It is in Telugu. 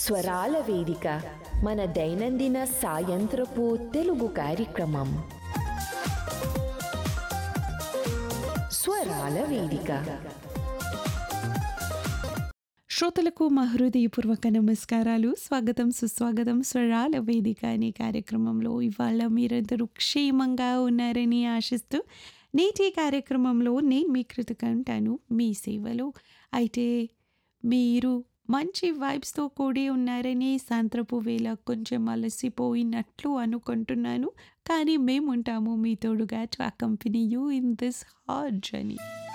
స్వరాల వేదిక మన దైనందిన సాయంత్రపు తెలుగు కార్యక్రమం స్వరాల వేదిక శ్రోతలకు మా హృదయపూర్వక నమస్కారాలు స్వాగతం సుస్వాగతం స్వరాల వేదిక అనే కార్యక్రమంలో ఇవాళ మీరందరూ క్షేమంగా ఉన్నారని ఆశిస్తూ నేటి కార్యక్రమంలో నేను మీ కృతకంటాను మీ సేవలో అయితే మీరు మంచి వైబ్స్తో కూడి ఉన్నారని సాయంత్రపు వేళ కొంచెం అలసిపోయినట్లు అనుకుంటున్నాను కానీ మేము ఉంటాము మీ తోడుగా to accompany you in this hard journey